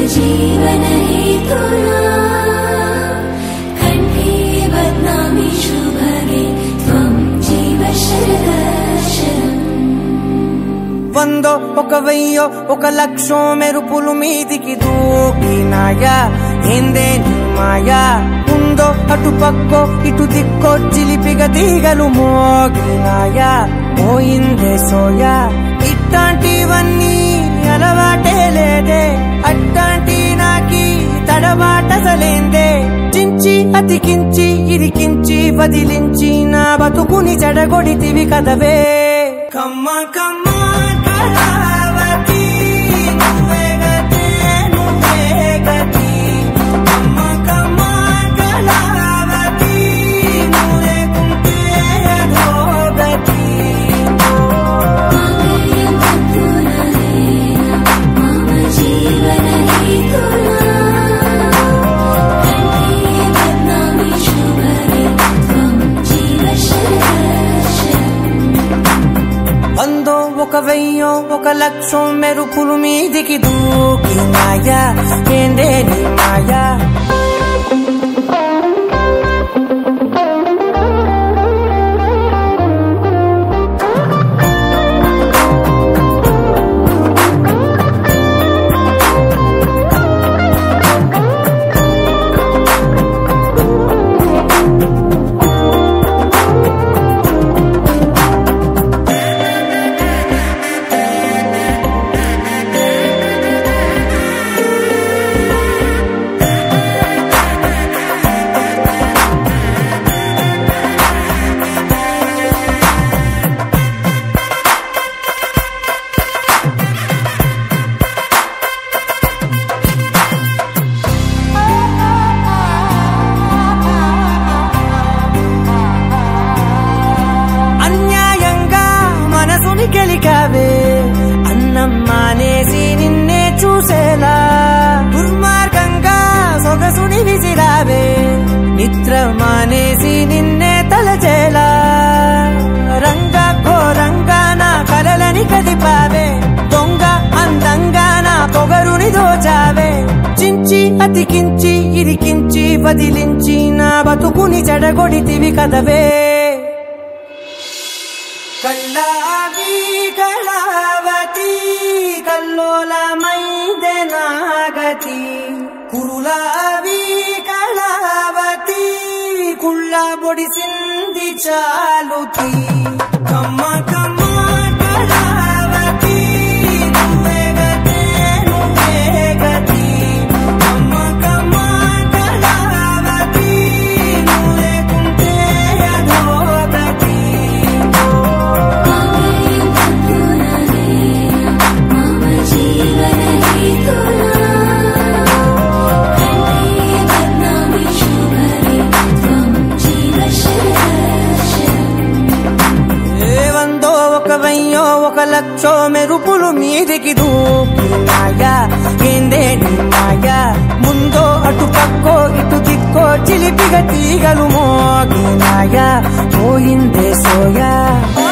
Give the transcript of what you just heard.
जीवन हेतुना कण्ठे बध्नामि शुभगे त्वं जीव शरदशरम् వందో ఒక వెయ్యో ఒక లక్షో మెరుపులు మీదికి దూకినాయా ఏందే నీ మాయా ఉందో అటు పక్కో ఇటు దిక్కో చిలిపిగ తీగలు మోగినాయా పోయిందే సోయా ఇట్లాంటివన్నీ అలవాటే లేదే అట్లాంటి నాకి తడబాటసలేందే చించి అతికించి ఇరికించి వదిలించి నా బతుకుని చెడగొడితివి కదవే కమ్మ కమ్మ కళావతి నువ్వే గతే నువ్వే గతి కమ్మ కమ్మ కళావతి నువ్వే కుంటే అధోగతి माङ्गल्यं तत्पुनरेण मम जीवन हेतुना कण्ठे बध्नामि शुभगे त्वं जीव शरदशरम् వందో ఒక వెయ్యో ఒక లక్షం మెరుపులు మీదికి దూకినాయా ఏందే నీ మాయా అన్యాయంగా మనసుని గెలికావే అన్నం మానేసి నిన్నే చూసేలా దుర్మార్గంగా సొగసుని విసిరావే నిద్ర మానేసి నిన్నే తలచేలా రంగా ఘోరంగా నా కలలని కదిపావే దొంగ అందంగా నా పొగరుని దోచావే చించి అతికించి ఇరికించి వదిలించి నా బతుకుని చెడగొడితివి కదవే కళ్ళావి కళావతి కల్లోలమైందే నాగతి కురులావి కళావతి కుళ్ళ బొడిసింది చాలుతి కమ్మ కమ్మ కళావతి నువ్వే గతే నువ్వే గతి కమ్మ కమ్మ కళావతి నువ్వే కుంటే అధోగతి माङ्गल्यं तत्पुनरेण मम जीवन हेतुना कण्ठे बध्नामि शुभगे त्वं जीव शरदशरम् ఏ వందో ఒక వెయ్యో ఒక లక్షో మెరుపులు మీదికి దూకినాయా ఏందే నీ మాయా ముందో అటు పక్కో ఇటు దిక్కో చిలిపిగ తీగలు మోగినాయా పోయిందే సోయా